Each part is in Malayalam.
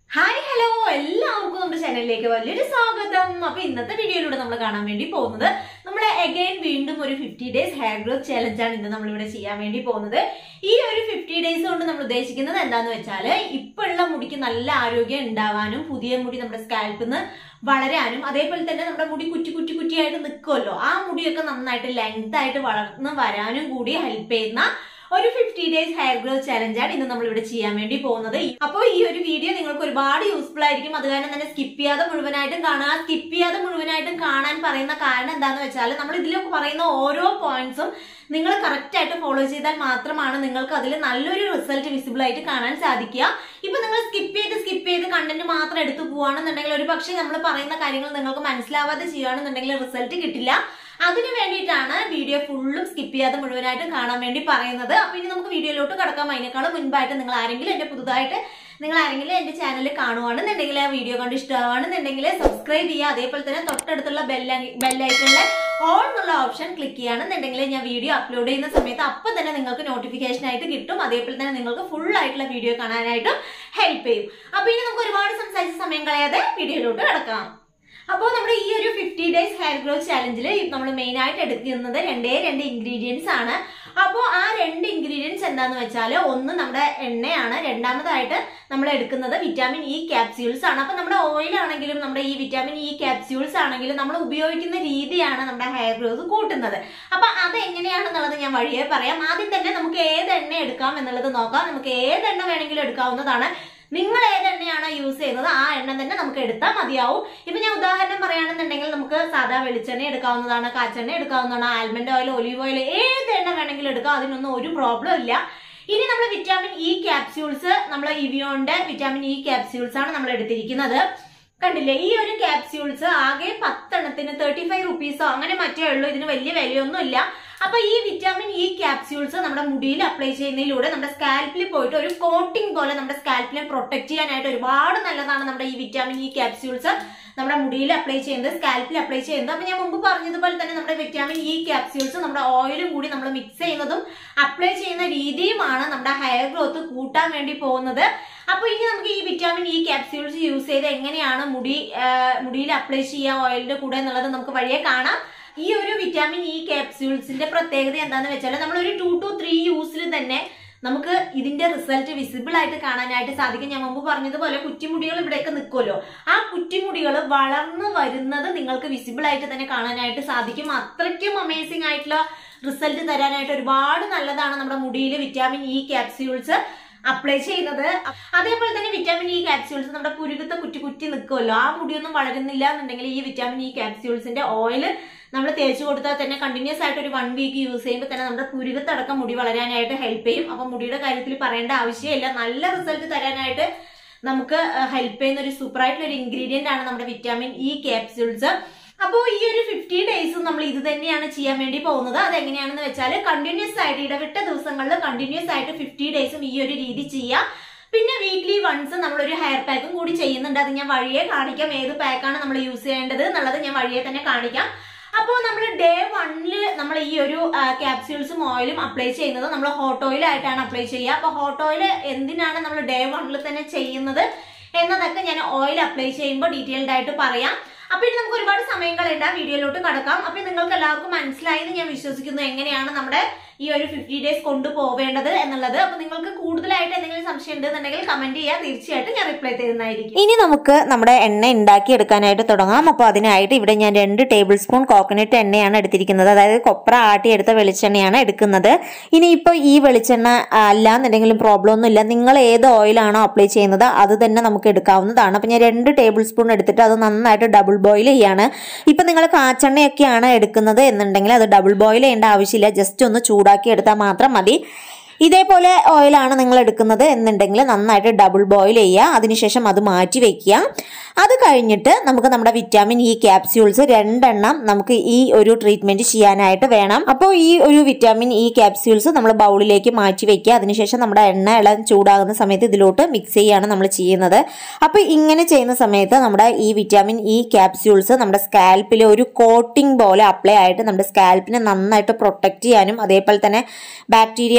ഹായ് ഹലോ എല്ലാവർക്കും നമ്മുടെ ചാനലിലേക്ക് വലിയൊരു സ്വാഗതം അപ്പൊ ഇന്നത്തെ വീഡിയോയിലൂടെ നമ്മൾ കാണാൻ വേണ്ടി പോകുന്നത് നമ്മൾ അഗൈൻ വീണ്ടും ഒരു fifty days hair growth challenge ആണ് ഇന്ന് നമ്മളിവിടെ ചെയ്യാൻ വേണ്ടി പോകുന്നത് ഈ ഒരു ഫിഫ്റ്റി ഡേയ്സ് കൊണ്ട് നമ്മൾ ഉദ്ദേശിക്കുന്നത് എന്താന്ന് വെച്ചാൽ ഇപ്പോഴുള്ള മുടിക്ക് നല്ല ആരോഗ്യം ഉണ്ടാവാനും പുതിയ മുടി നമ്മുടെ സ്കാൽപ്പിൽ നിന്ന് വളരാനും അതേപോലെ തന്നെ നമ്മുടെ മുടി കുറ്റി കുറ്റി കുറ്റിയായിട്ട് നിൽക്കുമല്ലോ ആ മുടിയൊക്കെ നന്നായിട്ട് ലെങ്ത് ആയിട്ട് വളർന്ന് വരാനും കൂടി ഹെൽപ്പ് ചെയ്യുന്ന ഒരു ഫിഫ്റ്റി ഡേയ്സ് ഹെയർ ഗ്രോത്ത് ചലഞ്ചാണ് ഇന്ന് നമ്മൾ ഇവിടെ ചെയ്യാൻ വേണ്ടി പോകുന്നത് അപ്പോൾ ഈ ഒരു വീഡിയോ നിങ്ങൾക്ക് ഒരുപാട് യൂസ്ഫുൾ ആയിരിക്കും അത് കാരണം തന്നെ സ്കിപ്പ് ചെയ്യാതെ മുഴുവനായിട്ടും കാണുക സ്കിപ്പ് ചെയ്യാതെ മുഴുവനായിട്ടും കാണാൻ പറയുന്ന കാരണം എന്താണെന്ന് വെച്ചാൽ നമ്മൾ ഇതിലൊക്കെ പറയുന്ന ഓരോ പോയിന്റ്സും നിങ്ങൾ കറക്റ്റ് ആയിട്ട് ഫോളോ ചെയ്താൽ മാത്രമാണ് നിങ്ങൾക്ക് അതിൽ നല്ലൊരു റിസൾട്ട് വിസിബിൾ ആയിട്ട് കാണാൻ സാധിക്കുക ഇപ്പൊ നിങ്ങൾ സ്കിപ്പ് ചെയ്ത് സ്കിപ്പ് ചെയ്ത് കണ്ടന്റ് മാത്രം എടുത്തു പോവാണെന്നുണ്ടെങ്കിൽ ഒരു പക്ഷേ നമ്മൾ പറയുന്ന കാര്യങ്ങൾ നിങ്ങൾക്ക് മനസ്സിലാവാതെ ചെയ്യുകയാണെന്നുണ്ടെങ്കിൽ റിസൾട്ട് കിട്ടില്ല അതിനു വേണ്ടിയിട്ടാണ് വീഡിയോ ഫുള്ളും സ്കിപ്പ് ചെയ്യാതെ മുഴുവനായിട്ടും കാണാൻ വേണ്ടി പറയുന്നത് അപ്പൊ ഇനി നമുക്ക് വീഡിയോയിലോട്ട് കടക്കാം അതിനേക്കാളും മുൻപായിട്ട് നിങ്ങൾ ആരെങ്കിലും എന്റെ പുതുതായിട്ട് നിങ്ങൾ ആരെങ്കിലും എന്റെ ചാനൽ കാണുവാണെന്നുണ്ടെങ്കിൽ ആ വീഡിയോ കണ്ട് ഇഷ്ടമാണെന്നുണ്ടെങ്കിൽ സബ്സ്ക്രൈബ് ചെയ്യുക അതേപോലെ തന്നെ തൊട്ടടുത്തുള്ള ബെല്ല ബെല്ലൈക്കണിലെ ഓൺ എന്നുള്ള ഓപ്ഷൻ ക്ലിക്ക് ചെയ്യുകയാണെന്നുണ്ടെങ്കിൽ ഞാൻ വീഡിയോ അപ്ലോഡ് ചെയ്യുന്ന സമയത്ത് അപ്പം തന്നെ നിങ്ങൾക്ക് നോട്ടിഫിക്കേഷൻ ആയിട്ട് കിട്ടും അതേപോലെ തന്നെ നിങ്ങൾക്ക് ഫുൾ ആയിട്ടുള്ള വീഡിയോ കാണാനായിട്ടും ഹെൽപ്പ് ചെയ്യും അപ്പൊ ഇനി നമുക്ക് ഒരുപാട് സംസാരിച്ച സമയം കളയാതെ വീഡിയോയിലോട്ട് കിടക്കാം അപ്പോൾ നമ്മുടെ ഈ ഒരു ഫിഫ്റ്റി ഡേയ്സ് ഹെയർ ഗ്രോത്ത് ചാലഞ്ചിൽ നമ്മൾ മെയിൻ ആയിട്ട് എടുക്കുന്നത് രണ്ടേ രണ്ട് ഇൻഗ്രീഡിയൻസ് ആണ് അപ്പോൾ ആ രണ്ട് ഇൻഗ്രീഡിയൻസ് എന്താന്ന് വെച്ചാൽ ഒന്ന് നമ്മുടെ എണ്ണയാണ് രണ്ടാമതായിട്ട് നമ്മൾ എടുക്കുന്നത് വിറ്റാമിൻ ഇ ക്യാപ്സ്യൂൾസ് ആണ് അപ്പോൾ നമ്മുടെ ഓയിൽ ആണെങ്കിലും നമ്മുടെ ഈ വിറ്റാമിൻ ഇ ക്യാപ്സ്യൂൾസ് ആണെങ്കിലും നമ്മൾ ഉപയോഗിക്കുന്ന രീതിയാണ് നമ്മുടെ ഹെയർ ഗ്രോത്ത് കൂട്ടുന്നത് അപ്പോൾ അത് എങ്ങനെയാണെന്നുള്ളത് ഞാൻ വഴിയെ പറയാം ആദ്യം തന്നെ നമുക്ക് ഏത് എണ്ണ എടുക്കാം എന്നുള്ളത് നോക്കാം നമുക്ക് ഏത് എണ്ണ വേണമെങ്കിലും എടുക്കാവുന്നതാണ് നിങ്ങൾ ഏത് എണ്ണയാണോ യൂസ് ചെയ്യുന്നത് ആ എണ്ണ തന്നെ നമുക്ക് എടുത്താൽ മതിയാവും ഇപ്പൊ ഞാൻ ഉദാഹരണം പറയുകയാണെന്നുണ്ടെങ്കിൽ നമുക്ക് സാധാ വെളിച്ചെണ്ണ എടുക്കാവുന്നതാണ് കാച്ചെണ്ണ എടുക്കാവുന്നതാണ് ആൽമണ്ട് ഓയിൽ ഒലീവ് ഓയിൽ ഏത് എണ്ണ വേണമെങ്കിലും എടുക്കാം അതിനൊന്നും ഒരു പ്രോബ്ലം ഇല്ല ഇനി നമ്മൾ വിറ്റാമിൻ ഇ ക്യാപ്സ്യൂൾസ് നമ്മൾ ഇവിയോന്റെ വിറ്റാമിൻ ഇ ക്യാപ്സ്യൂൾസ് ആണ് നമ്മൾ എടുത്തിരിക്കുന്നത് കണ്ടില്ലേ ഈ ഒരു ക്യാപ്സ്യൂൾസ് ആകെ പത്തെണ്ണത്തിന് തേർട്ടി ഫൈവ് റുപ്പീസോ അങ്ങനെ മറ്റേ ഉള്ളൂ ഇതിന് വലിയ വിലയൊന്നും ഇല്ല അപ്പൊ ഈ വിറ്റാമിൻ ഇ ക്യാപ്സ്യൂൾസ് നമ്മുടെ മുടിയിൽ അപ്ലൈ ചെയ്യുന്നതിലൂടെ നമ്മുടെ സ്കാൽപ്പിൽ പോയിട്ട് ഒരു കോട്ടിംഗ് പോലെ നമ്മുടെ സ്കാൽപ്പിനെ പ്രൊട്ടക്ട് ചെയ്യാനായിട്ട് ഒരുപാട് നല്ലതാണ് നമ്മുടെ ഈ വിറ്റാമിൻ ഇ ക്യാപ്സ്യൂൾസ് നമ്മുടെ മുടിയിൽ അപ്ലൈ ചെയ്യുന്നത് സ്കാൽപ്പിൽ അപ്ലൈ ചെയ്യുന്നത് അപ്പൊ ഞാൻ മുമ്പ് പറഞ്ഞതുപോലെ തന്നെ നമ്മുടെ വിറ്റാമിൻ ഇ ക്യാപ്സ്യൂൾസ് നമ്മുടെ ഓയിലും കൂടി നമ്മൾ മിക്സ് ചെയ്യുന്നതും അപ്ലൈ ചെയ്യുന്ന രീതിയുമാണ് നമ്മുടെ ഹെയർ ഗ്രോത്ത് കൂട്ടാൻ വേണ്ടി പോകുന്നത് അപ്പൊ ഇനി നമുക്ക് ഈ വിറ്റാമിൻ ഇ ക്യാപ്സ്യൂൾസ് യൂസ് ചെയ്ത് എങ്ങനെയാണ് മുടി മുടിയിൽ അപ്ലൈ ചെയ്യുക ഓയിലിന്റെ കൂടെ എന്നുള്ളത് നമുക്ക് വഴിയെ കാണാം ഈ ഒരു വിറ്റാമിൻ ഇ ക്യാപ്സ്യൂൾസിന്റെ പ്രത്യേകത എന്താണെന്ന് വെച്ചാൽ നമ്മൾ ഒരു ടു ടു ത്രീ യൂസിൽ തന്നെ നമുക്ക് ഇതിന്റെ റിസൾട്ട് വിസിബിൾ ആയിട്ട് കാണാനായിട്ട് സാധിക്കും ഞാൻ മുമ്പ് പറഞ്ഞതുപോലെ കുറ്റിമുടികൾ ഇവിടെയൊക്കെ നിൽക്കുമല്ലോ ആ കുറ്റിമുടികൾ വളർന്നു വരുന്നത് നിങ്ങൾക്ക് വിസിബിൾ ആയിട്ട് തന്നെ കാണാനായിട്ട് സാധിക്കും അത്രയ്ക്കും അമേസിംഗ് ആയിട്ടുള്ള റിസൾട്ട് തരാനായിട്ട് ഒരുപാട് നല്ലതാണ് നമ്മുടെ മുടിയിൽ വിറ്റാമിൻ ഇ ക്യാപ്സ്യൂൾസ് അപ്ലൈ ചെയ്യുന്നത് അതേപോലെ തന്നെ വിറ്റാമിൻ ഇ ക്യാപ്സ്യൂൾസ് നമ്മുടെ പുരുകത്തെ കുറ്റി കുറ്റി നിൽക്കുമല്ലോ ആ മുടിയൊന്നും വളരുന്നില്ല എന്നുണ്ടെങ്കിൽ ഈ വിറ്റാമിൻ ഇ ക്യാപ്സ്യൂൾസിന്റെ ഓയിൽ നമ്മൾ തേച്ച് കൊടുത്താൽ തന്നെ കണ്ടിന്യൂസ് ആയിട്ട് ഒരു വൺ വീക്ക് യൂസ് ചെയ്യുമ്പോൾ തന്നെ നമ്മുടെ പുരുകത്തടക്കം മുടി വളരാനായിട്ട് ഹെൽപ്പ് ചെയ്യും അപ്പൊ മുടിയുടെ കാര്യത്തിൽ പറയേണ്ട ആവശ്യമില്ല നല്ല റിസൾട്ട് തരാനായിട്ട് നമുക്ക് ഹെൽപ്പ് ചെയ്യുന്ന ഒരു സൂപ്പർ ആയിട്ടുള്ള ഒരു ഇൻഗ്രീഡിയന്റ് ആണ് നമ്മുടെ വിറ്റാമിൻ ഇ ക്യാപ്സ്യൂൾസ് അപ്പോൾ ഈ ഒരു ഫിഫ്റ്റി ഡേയ്സും നമ്മൾ ഇത് തന്നെയാണ് ചെയ്യാൻ വേണ്ടി പോകുന്നത് അതെങ്ങനെയാണെന്ന് വെച്ചാൽ കണ്ടിന്യൂസ് ആയിട്ട് ഇടവിട്ട ദിവസങ്ങളിൽ കണ്ടിന്യൂസ് ആയിട്ട് ഫിഫ്റ്റി ഡേയ്സും ഈ ഒരു രീതി ചെയ്യാം പിന്നെ വീക്ക്ലി വൺസ് നമ്മളൊരു ഹെയർ പാക്കും കൂടി ചെയ്യുന്നുണ്ട് അത് ഞാൻ വഴിയെ കാണിക്കാം ഏത് പാക്കാണ് നമ്മൾ യൂസ് ചെയ്യേണ്ടത് എന്നുള്ളത് ഞാൻ വഴിയെ തന്നെ കാണിക്കാം അപ്പോൾ നമ്മൾ ഡേ വണ്ണില് നമ്മൾ ഈ ഒരു ക്യാപ്സ്യൂൾസും ഓയിലും അപ്ലൈ ചെയ്യുന്നത് നമ്മൾ ഹോട്ട് ഓയിൽ ആയിട്ടാണ് അപ്ലൈ ചെയ്യുക അപ്പോൾ ഹോട്ട് ഓയിൽ എന്തിനാണ് നമ്മൾ ഡേ വണ്ണിൽ തന്നെ ചെയ്യുന്നത് എന്നതൊക്കെ ഞാൻ ഓയിൽ അപ്ലൈ ചെയ്യുമ്പോൾ ഡീറ്റെയിൽഡ് ആയിട്ട് പറയാം അപ്പൊ ഇനി നമുക്ക് ഒരുപാട് സമയം കളയണ്ട വീഡിയോയിലോട്ട് കടക്കാം അപ്പൊ നിങ്ങൾക്ക് എല്ലാവർക്കും മനസ്സിലായി എന്ന് ഞാൻ വിശ്വസിക്കുന്നു എങ്ങനെയാണ് നമ്മുടെ ഈ ഒരു ഫിഫ്റ്റി ഡേയ്സ് കൊണ്ടുപോവേണ്ടത് എന്നുള്ളത് അപ്പൊ നിങ്ങൾക്ക് കൂടുതലായിട്ട് എന്തെങ്കിലും സംശയം ഉണ്ടെന്നുണ്ടെങ്കിൽ കമന്റ് ചെയ്യുക തീർച്ചയായിട്ടും ഞാൻ റിപ്ലൈ തരുന്നതായിരിക്കും ഇനി നമുക്ക് നമ്മുടെ എണ്ണ ഉണ്ടാക്കി എടുക്കാനായിട്ട് തുടങ്ങാം അപ്പോൾ അതിനായിട്ട് ഇവിടെ ഞാൻ രണ്ട് ടേബിൾ സ്പൂൺ കോക്കനട്ട് എണ്ണയാണ് എടുത്തിരിക്കുന്നത് അതായത് കൊപ്ര ആട്ടിയെടുത്ത വെളിച്ചെണ്ണയാണ് എടുക്കുന്നത് ഇനിയിപ്പോൾ ഈ വെളിച്ചെണ്ണ അല്ലാന്നുണ്ടെങ്കിലും പ്രോബ്ലം ഒന്നുമില്ല നിങ്ങൾ ഏത് ഓയിലാണോ അപ്ലൈ ചെയ്യുന്നത് അത് തന്നെ നമുക്ക് എടുക്കാവുന്നതാണ് അപ്പോൾ ഞാൻ രണ്ട് ടേബിൾ സ്പൂൺ എടുത്തിട്ട് അത് നന്നായിട്ട് ഡബിൾ ബോയിൽ ചെയ്യാണ് ഇപ്പം നിങ്ങൾ കാച്ചെണ്ണയൊക്കെയാണ് എടുക്കുന്നത് എന്നുണ്ടെങ്കിൽ അത് ഡബിൾ ബോയിൽ ചെയ്യേണ്ട ആവശ്യമില്ല ജസ്റ്റ് ഒന്ന് ചൂടാക്കി എടുത്താൽ മാത്രം മതി ഇതേപോലെ ഓയിലാണ് നിങ്ങൾ എടുക്കുന്നത് എന്നുണ്ടെങ്കിൽ നന്നായിട്ട് ഡബിൾ ബോയിൽ ചെയ്യുക അതിനുശേഷം അത് മാറ്റി വെക്കുക അത് കഴിഞ്ഞിട്ട് നമുക്ക് നമ്മുടെ വിറ്റാമിൻ ഇ ക്യാപ്സ്യൂൾസ് രണ്ടെണ്ണം നമുക്ക് ഈ ഒരു ട്രീറ്റ്മെന്റ് ചെയ്യാനായിട്ട് വേണം അപ്പോൾ ഈ ഒരു വിറ്റാമിൻ ഇ ക്യാപ്സ്യൂൾസ് നമ്മൾ ബൗളിലേക്ക് മാറ്റി വെക്കുക അതിനുശേഷം നമ്മുടെ എണ്ണ ഇളം ചൂടാകുന്ന സമയത്ത് ഇതിലോട്ട് മിക്സ് ചെയ്യുകയാണ് നമ്മൾ ചെയ്യുന്നത് അപ്പോൾ ഇങ്ങനെ ചെയ്യുന്ന സമയത്ത് നമ്മുടെ ഈ വിറ്റാമിൻ ഇ ക്യാപ്സ്യൂൾസ് നമ്മുടെ സ്കാൽപ്പിൽ ഒരു കോട്ടിംഗ് പോലെ അപ്ലൈ ആയിട്ട് നമ്മുടെ സ്കാൽപ്പിനെ നന്നായിട്ട് പ്രൊട്ടക്റ്റ് ചെയ്യാനും അതേപോലെ തന്നെ ബാക്ടീരിയ ഫംഗ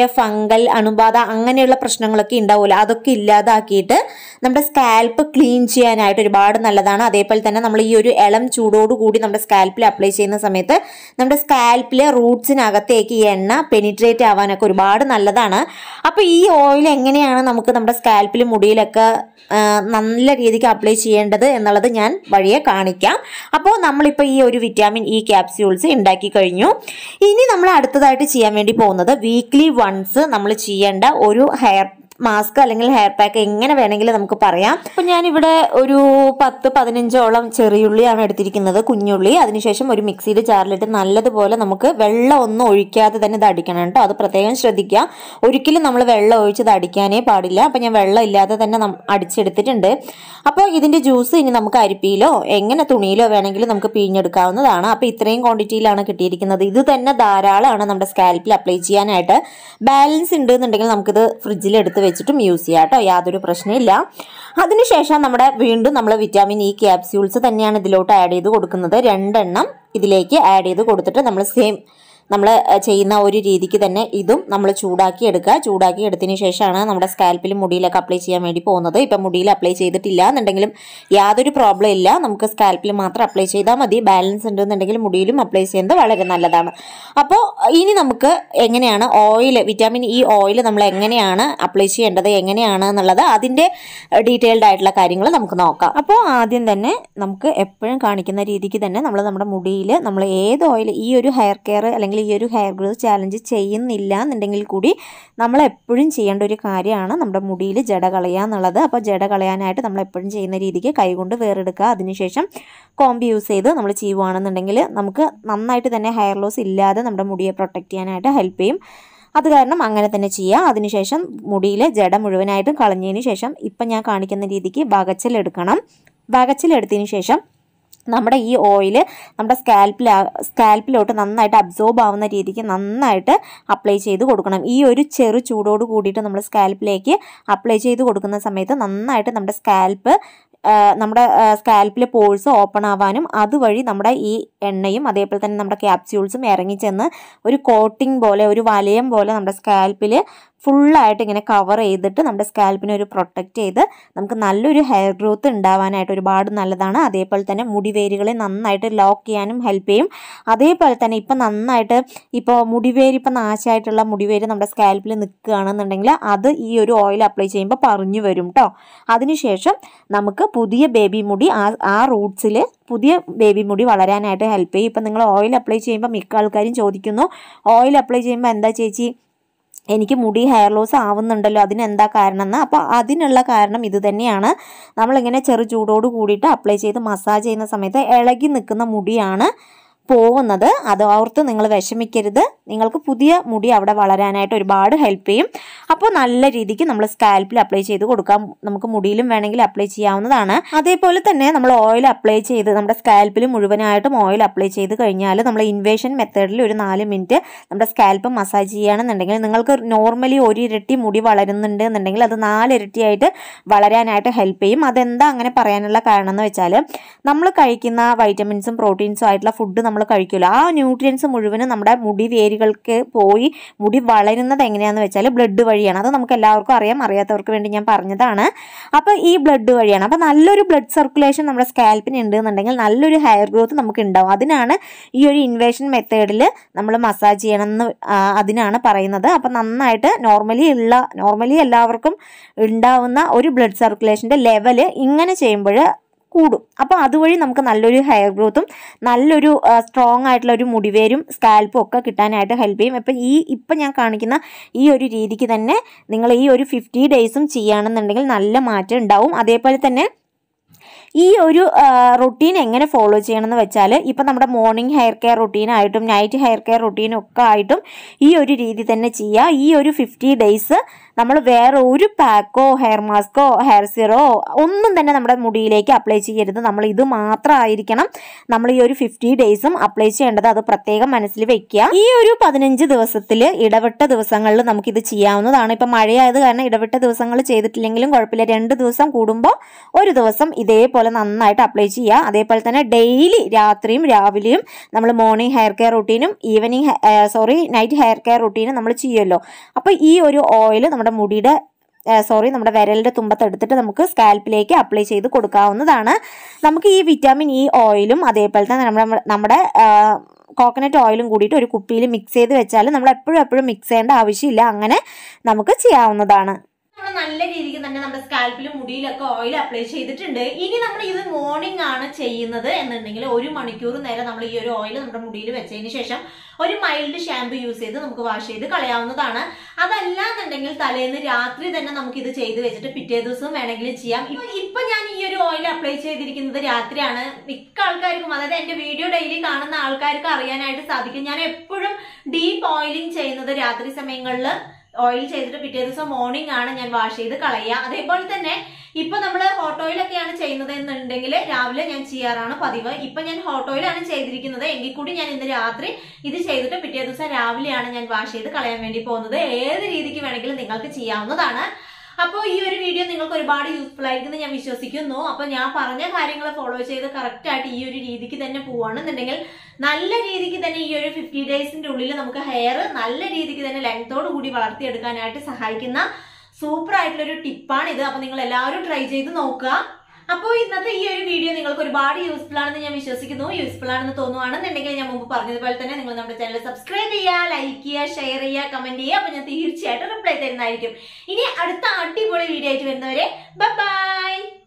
ഫംഗൽ അണുബാധ അങ്ങനെയുള്ള പ്രശ്നങ്ങളൊക്കെ ഉണ്ടാവുമല്ലോ അതൊക്കെ ഇല്ലാതാക്കിയിട്ട് നമ്മുടെ സ്കാൽപ്പ് ക്ലീൻ ചെയ്യാനായിട്ട് ഒരുപാട് നല്ലതാണ് അതേപോലെ തന്നെ നമ്മൾ ഈ ഒരു ഇളം ചൂടോടുകൂടി നമ്മുടെ സ്കാൽപ്പിൽ അപ്ലൈ ചെയ്യുന്ന സമയത്ത് നമ്മുടെ സ്കാൽപ്പിലെ റൂട്ട്സിനകത്തേക്ക് ഈ എണ്ണ പെനിട്രേറ്റ് ആവാനൊക്കെ ഒരുപാട് നല്ലതാണ് അപ്പോൾ ഈ ഓയിൽ എങ്ങനെയാണ് നമുക്ക് നമ്മുടെ സ്കാൽപ്പിൽ മുടിയിലൊക്കെ ആ, നല്ല രീതിക്ക് അപ്ലൈ ചെയ്യേണ്ടത് എന്നുള്ളത് ഞാൻ വഴിയെ കാണിക്കാം അപ്പോൾ നമ്മളിപ്പോൾ ഈ ഒരു വിറ്റാമിൻ ഇ ക്യാപ്സ്യൂൾസ് ഉണ്ടാക്കി കഴിഞ്ഞു ഇനി നമ്മൾ അടുത്തതായിട്ട് ചെയ്യാൻ വേണ്ടി പോകുന്നത് വീക്ക്ലി വൺസ് നമ്മൾ ചെയ്യേണ്ട ഒരു ഹെയർ മാസ്ക് അല്ലെങ്കിൽ ഹെയർ പാക്ക് എങ്ങനെ വേണമെങ്കിലും നമുക്ക് പറയാം അപ്പോൾ ഞാനിവിടെ ഒരു പത്ത് പതിനഞ്ചോളം ചെറിയുള്ളിയാണ് എടുത്തിരിക്കുന്നത് കുഞ്ഞുള്ളി അതിനുശേഷം ഒരു മിക്സിയുടെ ജാറിലിട്ട് നല്ലതുപോലെ നമുക്ക് വെള്ളം ഒന്നും ഒഴിക്കാതെ തന്നെ ഇത് അടിക്കണം കേട്ടോ അത് പ്രത്യേകം ശ്രദ്ധിക്കുക ഒരിക്കലും നമ്മൾ വെള്ളം ഒഴിച്ചത് അടിക്കാനേ പാടില്ല അപ്പോൾ ഞാൻ വെള്ളം ഇല്ലാതെ തന്നെ നം- അടിച്ചെടുത്തിട്ടുണ്ട് അപ്പോൾ ഇതിൻ്റെ ജ്യൂസ് ഇനി നമുക്ക് അരിപ്പിയിലോ എങ്ങനെ തുണിയിലോ വേണമെങ്കിലും നമുക്ക് പിഴിഞ്ഞെടുക്കാവുന്നതാണ് അപ്പോൾ ഇത്രയും ക്വാണ്ടിറ്റിയിലാണ് കിട്ടിയിരിക്കുന്നത് ഇത് തന്നെ ധാരാളമാണ് നമ്മുടെ സ്കാൽപ്പിൽ അപ്ലൈ ചെയ്യാനായിട്ട് ബാലൻസ് ഉണ്ട് എന്നുണ്ടെങ്കിൽ നമുക്കിത് ഫ്രിഡ്ജിൽ എടുത്ത് വെച്ചിട്ടും യൂസ് ചെയ്യാം കേട്ടോ യാതൊരു പ്രശ്നമില്ല അതിനുശേഷം നമ്മുടെ വീണ്ടും നമ്മൾ വിറ്റാമിൻ ഇ ക്യാപ്സ്യൂൾസ് തന്നെയാണ് ഇതിലോട്ട് ആഡ് ചെയ്ത് കൊടുക്കുന്നത് രണ്ടെണ്ണം ഇതിലേക്ക് ആഡ് ചെയ്ത് കൊടുത്തിട്ട് നമ്മൾ സെയിം നമ്മൾ ചെയ്യുന്ന ഒരു രീതിക്ക് തന്നെ ഇതും നമ്മൾ ചൂടാക്കി എടുക്കുക ചൂടാക്കി എടുത്തതിന് ശേഷമാണ് നമ്മുടെ സ്കാൽപ്പിൽ മുടിയിലൊക്കെ അപ്ലൈ ചെയ്യാൻ വേണ്ടി പോകുന്നത് ഇപ്പം മുടിയിൽ അപ്ലൈ ചെയ്തിട്ടില്ല എന്നുണ്ടെങ്കിലും യാതൊരു പ്രോബ്ലം ഇല്ല നമുക്ക് സ്കാൽപ്പിൽ മാത്രം അപ്ലൈ ചെയ്താൽ മതി ബാലൻസ് ഉണ്ടെന്നുണ്ടെങ്കിൽ മുടിയിലും അപ്ലൈ ചെയ്യുന്നത് വളരെ നല്ലതാണ് അപ്പോൾ ഇനി നമുക്ക് എങ്ങനെയാണ് ഓയിൽ വിറ്റാമിൻ ഇ ഓയിൽ നമ്മൾ എങ്ങനെയാണ് അപ്ലൈ ചെയ്യേണ്ടത് എങ്ങനെയാണ് എന്നുള്ളത് അതിൻ്റെ ഡീറ്റെയിൽഡ് ആയിട്ടുള്ള കാര്യങ്ങൾ നമുക്ക് നോക്കാം അപ്പോൾ ആദ്യം തന്നെ നമുക്ക് എപ്പോഴും കാണിക്കുന്ന രീതിക്ക് തന്നെ നമ്മൾ നമ്മുടെ മുടിയിൽ നമ്മൾ ഏത് ഓയിൽ ഈ ഒരു ഹെയർ കെയർ അല്ലെങ്കിൽ ഈ ഒരു ഹെയർ ഗ്രോത്ത് ചാലഞ്ച് ചെയ്യുന്നില്ല എന്നുണ്ടെങ്കിൽ കൂടി നമ്മൾ എപ്പോഴും ചെയ്യേണ്ട ഒരു കാര്യമാണ് നമ്മുടെ മുടിയിൽ ജട കളയുക എന്നുള്ളത് അപ്പോൾ ജട കളയാനായിട്ട് നമ്മൾ എപ്പോഴും ചെയ്യുന്ന രീതിക്ക് കൈകൊണ്ട് വേറെടുക്കുക അതിനുശേഷം കോമ്പ് യൂസ് ചെയ്ത് നമ്മൾ ചെയ്യുവാണെന്നുണ്ടെങ്കിൽ നമുക്ക് നന്നായിട്ട് തന്നെ ഹെയർ ലോസ് ഇല്ലാതെ നമ്മുടെ മുടിയെ പ്രൊട്ടക്റ്റ് ചെയ്യാനായിട്ട് ഹെൽപ്പ് ചെയ്യും അത് കാരണം അങ്ങനെ തന്നെ ചെയ്യുക അതിനുശേഷം മുടിയിലെ ജട മുഴുവനായിട്ടും കളഞ്ഞതിന് ശേഷം ഇപ്പം ഞാൻ കാണിക്കുന്ന രീതിക്ക് ബകച്ചിലെടുക്കണം ബകച്ചിലെടുത്തതിന് ശേഷം നമ്മുടെ ഈ ഓയിൽ നമ്മുടെ സ്കാൽപ്പിൽ സ്കാൽപ്പിലോട്ട് നന്നായിട്ട് അബ്സോർബ് ആവുന്ന രീതിക്ക് നന്നായിട്ട് അപ്ലൈ ചെയ്ത് കൊടുക്കണം ഈ ഒരു ചെറു ചൂടോട് കൂടിയിട്ട് നമ്മൾ സ്കാൽപ്പിലേക്ക് അപ്ലൈ ചെയ്ത് കൊടുക്കുന്ന സമയത്ത് നന്നായിട്ട് നമ്മുടെ സ്കാൽപ്പ് നമ്മുടെ സ്കാൽപ്പിലെ പോഴ്സ് ഓപ്പൺ ആവാനും അതുവഴി നമ്മുടെ ഈ എണ്ണയും അതേപോലെ തന്നെ നമ്മുടെ ക്യാപ്സ്യൂൾസും ഇറങ്ങിച്ചെന്ന് ഒരു കോട്ടിംഗ് പോലെ ഒരു വലയം പോലെ നമ്മുടെ സ്കാൽപ്പിൽ ഫുള്ളായിട്ട് ഇങ്ങനെ കവർ ചെയ്തിട്ട് നമ്മുടെ സ്കാൽപ്പിനെ ഒരു പ്രൊട്ടക്റ്റ് ചെയ്ത് നമുക്ക് നല്ലൊരു ഹെയർ ഗ്രോത്ത് ഉണ്ടാവാനായിട്ട് ഒരുപാട് നല്ലതാണ് അതേപോലെ തന്നെ മുടിവേരുകളെ നന്നായിട്ട് ലോക്ക് ചെയ്യാനും ഹെൽപ്പ് ചെയ്യും അതേപോലെ തന്നെ ഇപ്പം നന്നായിട്ട് ഇപ്പോൾ മുടിവേര് ഇപ്പം നാശമായിട്ടുള്ള മുടിവേര് നമ്മുടെ സ്കാൽപ്പിൽ നിൽക്കുകയാണെന്നുണ്ടെങ്കിൽ അത് ഈ ഒരു ഓയിൽ അപ്ലൈ ചെയ്യുമ്പോൾ പറഞ്ഞു വരും കേട്ടോ അതിനുശേഷം നമുക്ക് പുതിയ ബേബി മുടി ആ ആ റൂട്ട്സിൽ പുതിയ ബേബി മുടി വളരാനായിട്ട് ഹെൽപ്പ് ചെയ്യും ഇപ്പം നിങ്ങൾ ഓയിൽ അപ്ലൈ ചെയ്യുമ്പോൾ മിക്ക ആൾക്കാരും ചോദിക്കുന്നു ഓയിൽ അപ്ലൈ ചെയ്യുമ്പോൾ എന്താ ചേച്ചി എനിക്ക് മുടി ഹെയർ ലോസ് ആവുന്നുണ്ടല്ലോ അതിനെന്താ കാരണം എന്ന് അപ്പോൾ അതിനുള്ള കാരണം ഇത് തന്നെയാണ് നമ്മളിങ്ങനെ ചെറു ചൂടോട് കൂടിയിട്ട് അപ്ലൈ ചെയ്ത് മസാജ് ചെയ്യുന്ന സമയത്ത് ഇളകി നിൽക്കുന്ന മുടിയാണ് പോകുന്നത് അത് ഓർത്ത് നിങ്ങൾ വിഷമിക്കരുത് നിങ്ങൾക്ക് പുതിയ മുടി അവിടെ വളരാനായിട്ട് ഒരുപാട് ഹെൽപ്പ് ചെയ്യും അപ്പോൾ നല്ല രീതിക്ക് നമ്മൾ സ്കാൽപ്പിൽ അപ്ലൈ ചെയ്ത് കൊടുക്കാം നമുക്ക് മുടിയിലും വേണമെങ്കിൽ അപ്ലൈ ചെയ്യാവുന്നതാണ് അതേപോലെ തന്നെ നമ്മൾ ഓയിൽ അപ്ലൈ ചെയ്ത് നമ്മുടെ സ്കാൽപ്പിൽ മുഴുവനായിട്ടും ഓയിൽ അപ്ലൈ ചെയ്ത് കഴിഞ്ഞാൽ നമ്മൾ ഇൻവേഷൻ മെത്തേഡിൽ ഒരു നാല് മിനിറ്റ് നമ്മുടെ സ്കാൽപ്പ് മസാജ് ചെയ്യുകയാണെന്നുണ്ടെങ്കിൽ നിങ്ങൾക്ക് നോർമലി ഒരു ഇരട്ടി മുടി വളരുന്നുണ്ട് എന്നുണ്ടെങ്കിൽ അത് നാലിരട്ടിയായിട്ട് വളരാനായിട്ട് ഹെൽപ്പ് ചെയ്യും അതെന്താ അങ്ങനെ പറയാനുള്ള കാരണം എന്ന് വെച്ചാൽ നമ്മൾ കഴിക്കുന്ന വൈറ്റമിൻസും പ്രോട്ടീൻസും ആയിട്ടുള്ള ഫുഡ് നമ്മൾ കഴിക്കില്ല ആ ന്യൂട്രിയൻസ് മുഴുവനും നമ്മുടെ മുടി വേരുകൾക്ക് പോയി മുടി വളരുന്നത് എങ്ങനെയാണെന്ന് വെച്ചാൽ ബ്ലഡ് വഴിയാണ് അത് നമുക്ക് എല്ലാവർക്കും അറിയാം അറിയാത്തവർക്ക് വേണ്ടി ഞാൻ പറഞ്ഞതാണ് അപ്പോൾ ഈ ബ്ലഡ് വഴിയാണ് അപ്പോൾ നല്ലൊരു ബ്ലഡ് സർക്കുലേഷൻ നമ്മുടെ സ്കാൽപ്പിന് ഉണ്ട് എന്നുണ്ടെങ്കിൽ നല്ലൊരു ഹെയർ ഗ്രോത്ത് നമുക്ക് ഉണ്ടാവും അതിനാണ് ഈ ഒരു ഇൻവേഷൻ മെത്തേഡിൽ നമ്മൾ മസാജ് ചെയ്യണമെന്ന് ആ, അതിനാണ് പറയുന്നത് അപ്പോൾ നന്നായിട്ട് നോർമലി ഉള്ള നോർമലി എല്ലാവർക്കും ഉണ്ടാവുന്ന ഒരു ബ്ലഡ് സർക്കുലേഷൻ്റെ ലെവല് ഇങ്ങനെ ചെയ്യുമ്പോൾ കൂടും അപ്പോൾ അതുവഴി നമുക്ക് നല്ലൊരു ഹെയർ ഗ്രോത്തും നല്ലൊരു സ്ട്രോങ് ആയിട്ടുള്ള ഒരു മുടിവേരും സ്കാൽപ്പും ഒക്കെ കിട്ടാനായിട്ട് ഹെൽപ്പ് ചെയ്യും അപ്പം ഈ ഇപ്പം ഞാൻ കാണിക്കുന്ന ഈ ഒരു രീതിക്ക് തന്നെ നിങ്ങൾ ഈ ഒരു ഫിഫ്റ്റി ഡേയ്സും ചെയ്യുകയാണെന്നുണ്ടെങ്കിൽ നല്ല മാറ്റം ഉണ്ടാവും അതേപോലെ തന്നെ ഈ ഒരു റൊട്ടീൻ എങ്ങനെ ഫോളോ ചെയ്യണമെന്ന് വെച്ചാൽ ഇപ്പം നമ്മുടെ മോർണിംഗ് ഹെയർ കെയർ റൊട്ടീനായിട്ടും നൈറ്റ് ഹെയർ കെയർ റൊട്ടീനും ഒക്കെ ആയിട്ടും ഈ ഒരു രീതി തന്നെ ചെയ്യുക ഈ ഒരു ഫിഫ്റ്റി ഡേയ്സ് നമ്മൾ വേറെ ഒരു പാക്കോ ഹെയർ മാസ്കോ ഹെയർ സിറോ ഒന്നും തന്നെ നമ്മുടെ മുടിയിലേക്ക് അപ്ലൈ ചെയ്യരുത് നമ്മൾ ഇത് മാത്രമായിരിക്കണം നമ്മൾ ഈ ഒരു ഫിഫ്റ്റി ഡേയ്സും അപ്ലൈ ചെയ്യേണ്ടത് അത് പ്രത്യേകം മനസ്സിൽ വെക്കുക ഈ ഒരു പതിനഞ്ച് ദിവസത്തിൽ ഇടവിട്ട ദിവസങ്ങളിൽ നമുക്കിത് ചെയ്യാവുന്നതാണ് ഇപ്പം മഴയായത് കാരണം ഇടവിട്ട ദിവസങ്ങൾ ചെയ്തിട്ടില്ലെങ്കിലും കുഴപ്പമില്ല രണ്ട് ദിവസം കൂടുമ്പോൾ ഒരു ദിവസം ഇതേപോലെ നന്നായിട്ട് അപ്ലൈ ചെയ്യുക അതേപോലെ തന്നെ ഡെയിലി രാത്രിയും രാവിലെയും നമ്മൾ മോർണിംഗ് ഹെയർ കെയർ റൂട്ടീനും evening sorry night hair care റൂട്ടീനും നമ്മൾ ചെയ്യുമല്ലോ അപ്പോൾ ഈ ഒരു ഓയിൽ നമ്മുടെ മുടിയുടെ സോറി നമ്മുടെ വിരലിൻ്റെ തുമ്പത്ത് എടുത്തിട്ട് നമുക്ക് സ്കാൽപ്പിലേക്ക് അപ്ലൈ ചെയ്ത് കൊടുക്കാവുന്നതാണ് നമുക്ക് ഈ വിറ്റാമിൻ ഇ ഓയിലും അതേപോലെ തന്നെ നമ്മുടെ നമ്മുടെ കോക്കനട്ട് ഓയിലും കൂടിയിട്ട് ഒരു കുപ്പിയിൽ മിക്സ് ചെയ്ത് വെച്ചാൽ നമ്മൾ എപ്പോഴും എപ്പോഴും മിക്സ് ചെയ്യേണ്ട ആവശ്യമില്ല അങ്ങനെ നമുക്ക് ചെയ്യാവുന്നതാണ് നമ്മൾ നല്ല രീതിക്ക് തന്നെ നമ്മുടെ സ്കാൽപ്പിലും മുടിയിലൊക്കെ ഓയിൽ അപ്ലൈ ചെയ്തിട്ടുണ്ട് ഇനി നമ്മൾ ഇത് മോർണിംഗ് ആണ് ചെയ്യുന്നത് എന്നുണ്ടെങ്കിൽ ഒരു മണിക്കൂർ നേരം നമ്മൾ ഈ ഒരു ഓയിൽ നമ്മുടെ മുടിയിൽ വെച്ചതിന് ശേഷം ഒരു മൈൽഡ് ഷാമ്പു യൂസ് ചെയ്ത് നമുക്ക് വാഷ് ചെയ്ത് കളയാവുന്നതാണ് അതല്ല എന്നുണ്ടെങ്കിൽ തലേന്ന് രാത്രി തന്നെ നമുക്ക് ഇത് ചെയ്ത് വെച്ചിട്ട് പിറ്റേ ദിവസം വേണമെങ്കിലും ചെയ്യാം ഇപ്പൊ ഇപ്പൊ ഞാൻ ഈ ഒരു ഓയിൽ അപ്ലൈ ചെയ്തിരിക്കുന്നത് രാത്രിയാണ് മിക്ക ആൾക്കാർക്കും അതായത് എന്റെ വീഡിയോ ഡെയിലി കാണുന്ന ആൾക്കാർക്ക് അറിയാനായിട്ട് സാധിക്കും ഞാൻ എപ്പോഴും ഡീപ്പ് ഓയിലിംഗ് ചെയ്യുന്നത് രാത്രി സമയങ്ങളിൽ ഓയിൽ ചെയ്തിട്ട് പിറ്റേ ദിവസം മോർണിംഗ് ആണ് ഞാൻ വാഷ് ചെയ്ത് കളയുക അതേപോലെ തന്നെ ഇപ്പൊ നമ്മൾ ഹോട്ട് ഓയിലൊക്കെയാണ് ചെയ്യുന്നത് എന്നുണ്ടെങ്കിൽ രാവിലെ ഞാൻ ചെയ്യാറാണ് പതിവ് ഇപ്പൊ ഞാൻ ഹോട്ട് ഓയിലാണ് ചെയ്തിരിക്കുന്നത് എങ്കിൽ കൂടി ഞാൻ ഇന്ന് രാത്രി ഇത് ചെയ്തിട്ട് പിറ്റേ ദിവസം രാവിലെയാണ് ഞാൻ വാഷ് ചെയ്ത് കളയാൻ വേണ്ടി പോകുന്നത് ഏത് രീതിക്ക് വേണമെങ്കിലും നിങ്ങൾക്ക് ചെയ്യാവുന്നതാണ് അപ്പോൾ ഈ ഒരു വീഡിയോ നിങ്ങൾക്ക് ഒരുപാട് യൂസ്ഫുൾ ആയിരിക്കും ഞാൻ വിശ്വസിക്കുന്നു അപ്പോൾ ഞാൻ പറഞ്ഞ കാര്യങ്ങൾ ഫോളോ ചെയ്ത് കറക്റ്റ് ആയിട്ട് ഈ ഒരു രീതിക്ക് തന്നെ പോവാണെന്നുണ്ടെങ്കിൽ നല്ല രീതിക്ക് തന്നെ ഈ ഒരു ഫിഫ്റ്റി ഡേയ്സിന്റെ ഉള്ളിൽ നമുക്ക് ഹെയർ നല്ല രീതിക്ക് തന്നെ ലെങ്തോട് കൂടി വളർത്തിയെടുക്കാനായിട്ട് സഹായിക്കുന്ന സൂപ്പർ ആയിട്ടുള്ള ഒരു ടിപ്പാണ് ഇത് അപ്പൊ നിങ്ങൾ എല്ലാവരും ട്രൈ ചെയ്ത് നോക്കുക അപ്പോൾ ഇന്നത്തെ ഈ ഒരു വീഡിയോ നിങ്ങൾക്ക് ഒരുപാട് യൂസ്ഫുൾ ആണെന്ന് ഞാൻ വിശ്വസിക്കുന്നു യൂസ്ഫുൾ ആണെന്ന് തോന്നുവാണെന്നുണ്ടെങ്കിൽ ഞാൻ മുമ്പ് പറഞ്ഞതുപോലെ തന്നെ നിങ്ങൾ നമ്മുടെ ചാനൽ സബ്സ്ക്രൈബ് ചെയ്യുക ലൈക്ക് ചെയ്യുക ഷെയർ ചെയ്യുക കമന്റ് ചെയ്യുക അപ്പൊ ഞാൻ തീർച്ചയായിട്ടും റിപ്ലൈ തരുന്നതായിരിക്കും ഇനി അടുത്ത അടിപൊളി വീഡിയോ ആയിട്ട് വരുന്നവരെ ബൈ